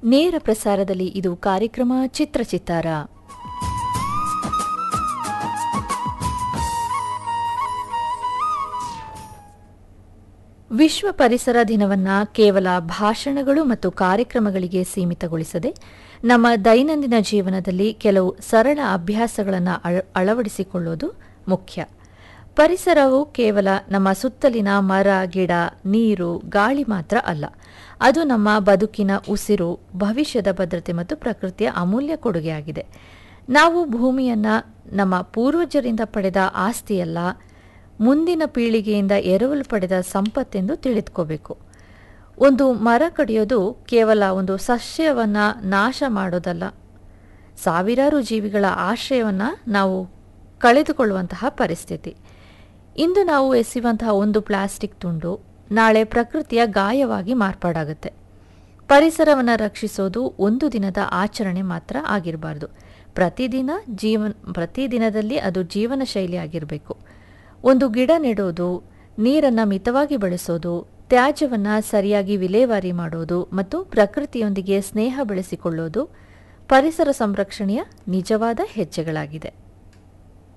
ನೇರ ಪ್ರಸಾರದಲ್ಲಿ ಇದು ಕಾರ್ಯಕ್ರಮ ಚಿತ್ರಚಿತ್ತಾರ ವಿಶ್ವ ಪರಿಸರ ದಿನವನ್ನ ಕೇವಲ ಭಾಷಣಗಳು ಮತ್ತು ಕಾರ್ಯಕ್ರಮಗಳಿಗೆ ಸೀಮಿತಗೊಳಿಸದೆ ನಮ್ಮ ದೈನಂದಿನ ಜೀವನದಲ್ಲಿ ಕೆಲವು ಸರಳ ಅಭ್ಯಾಸಗಳನ್ನು ಅಳವಡಿಸಿಕೊಳ್ಳುವುದು ಮುಖ್ಯ ಪರಿಸರವು ಕೇವಲ ನಮ್ಮ ಸುತ್ತಲಿನ ಮರ ಗಿಡ ನೀರು ಗಾಳಿ ಮಾತ್ರ ಅಲ್ಲ ಅದು ನಮ್ಮ ಬದುಕಿನ ಉಸಿರು ಭವಿಷ್ಯದ ಭದ್ರತೆ ಮತ್ತು ಪ್ರಕೃತಿಯ ಅಮೂಲ್ಯ ಕೊಡುಗೆಯಾಗಿದೆ ನಾವು ಭೂಮಿಯನ್ನ ನಮ್ಮ ಪೂರ್ವಜರಿಂದ ಪಡೆದ ಆಸ್ತಿಯಲ್ಲ ಮುಂದಿನ ಪೀಳಿಗೆಯಿಂದ ಎರವಲು ಪಡೆದ ಸಂಪತ್ತೆಂದು ತಿಳಿದುಕೋಬೇಕು ಒಂದು ಮರ ಕಡಿಯೋದು ಕೇವಲ ಒಂದು ಸಸ್ಯವನ್ನ ನಾಶ ಮಾಡೋದಲ್ಲ ಸಾವಿರಾರು ಜೀವಿಗಳ ಆಶ್ರಯವನ್ನ ನಾವು ಕಳೆದುಕೊಳ್ಳುವಂತಹ ಪರಿಸ್ಥಿತಿ ಇಂದು ನಾವು ಎಸೆಯುವಂತಹ ಒಂದು ಪ್ಲಾಸ್ಟಿಕ್ ತುಂಡು ನಾಳೆ ಪ್ರಕೃತಿಯ ಗಾಯವಾಗಿ ಮಾರ್ಪಾಡಾಗುತ್ತೆ ಪರಿಸರವನ್ನು ರಕ್ಷಿಸೋದು ಒಂದು ದಿನದ ಆಚರಣೆ ಮಾತ್ರ ಆಗಿರಬಾರ್ದು ಪ್ರತಿದಿನ ಜೀವನ ಪ್ರತಿದಿನದಲ್ಲಿ ಅದು ಜೀವನ ಶೈಲಿ ಆಗಿರಬೇಕು ಒಂದು ಗಿಡ ನೆಡೋದು ನೀರನ್ನು ಮಿತವಾಗಿ ಬಳಸೋದು ತ್ಯಾಜ್ಯವನ್ನು ಸರಿಯಾಗಿ ವಿಲೇವಾರಿ ಮಾಡೋದು ಮತ್ತು ಪ್ರಕೃತಿಯೊಂದಿಗೆ ಸ್ನೇಹ ಬೆಳೆಸಿಕೊಳ್ಳೋದು ಪರಿಸರ ಸಂರಕ್ಷಣೆಯ ನಿಜವಾದ ಹೆಜ್ಜೆಗಳಾಗಿದೆ